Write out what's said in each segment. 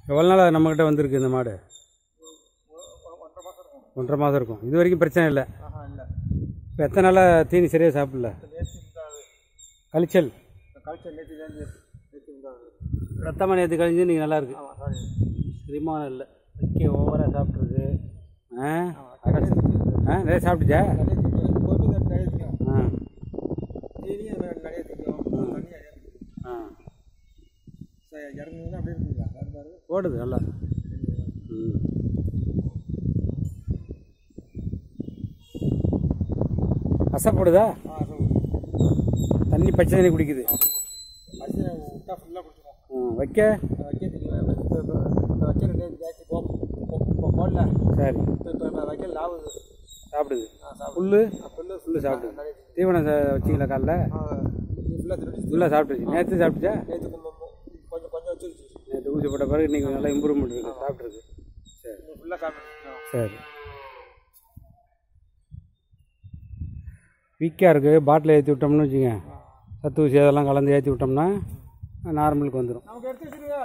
எவ்வளோ நாள் நம்மக்கிட்ட வந்திருக்கு இந்த மாடு ஒன்றரை மாதம் இருக்கும் இது வரைக்கும் பிரச்சனை இல்லை ஆஹா இல்லை இப்போ எத்தனை நாளாக தீனி சரியாக சாப்பிடல நேற்று இருந்தாது கழிச்சல் கல்ச்சர் நேற்று தான் நேற்று இருந்தாது ரத்தமாக நேற்று கழிஞ்சு நீங்கள் நல்லா இருக்கு ஆமாம் சாரி செரிமானம் இல்லை வைக்க ஓவராக சாப்பிட்ருக்கு ஆ அடைச்சு. ஆ நிறைய சாப்பிட்டுச்சா நிறைய திங்கும் எப்போதுமே நிறைய திங்கும் ஆ டெய்லியும் நிறைய திங்கும் தண்ணி நிறைய குடிக்கும். ஆ சரி இறங்குனீங்கன்னா அப்படியே இருக்குங்களா அது பாரு ஓடுது நல்லா ம் கசப்படுதா ஆ சொல்லுங்க தண்ணி பச்சை தண்ணி குடிக்குது அரிசி விட்டா ஃபுல்லாக கொடுத்துருவோம் ம் வைக்க வைக்க தெரியும் இப்போ இப்போ இப்போ வைக்க ரெண்டு ஜாஸ்தி போ இப்போ போடல சரி இப்போ இப்போ வைக்க லாபுது சாப்பிடுது ஆ சாப்பிடு புல்லு புல்லு புல்லு சாப்பிடுது நிறைய திங்கும். தீவனம் ச- வச்சிங்களா காலைல ஆ நீ ஃபுல்லாக திருடி ஃபுல்லாக சாப்பிட்டுச்சு நேற்று சாப்பிட்டுச்சா நேற்று கொஞ்சம் கொஞ்சம் வச்சிருச்சு நேற்று ஊசி போட்ட பிறகு இன்றைக்கி நல்லா இம்ப்ரூவ்மெண்ட் இருக்குது சாப்பிட்ருக்கு சரி நீ ஃபுல்லாக சாப்பிட்டு சரி வீக்காக இருக்குது பாட்டில் ஏற்றி விட்டோம்னு வச்சுங்க சத்து ஊசி அதெல்லாம் கலந்து ஏற்றி விட்டோம்னா நார்மலுக்கு வந்துடும் நமக்கு எடுத்து வச்சிருங்க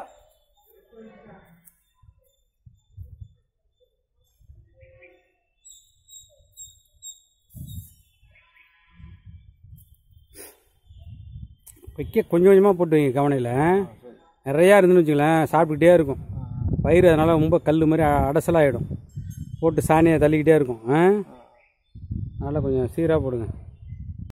வைக்க கொஞ்சம் கொஞ்சமாக போட்டு வைங்க கவனையில் நிறையா இருந்துன்னு வச்சுங்களேன் சாப்பிட்டுக்கிட்டே இருக்கும் வயிறு அதனால் ரொம்ப கல் மாதிரி அ- அடைசலாயிடும் போட்டு சாணியை தள்ளிக்கிட்டே இருக்கும் ஆ அதனால் கொஞ்சம் சீராக போடுங்க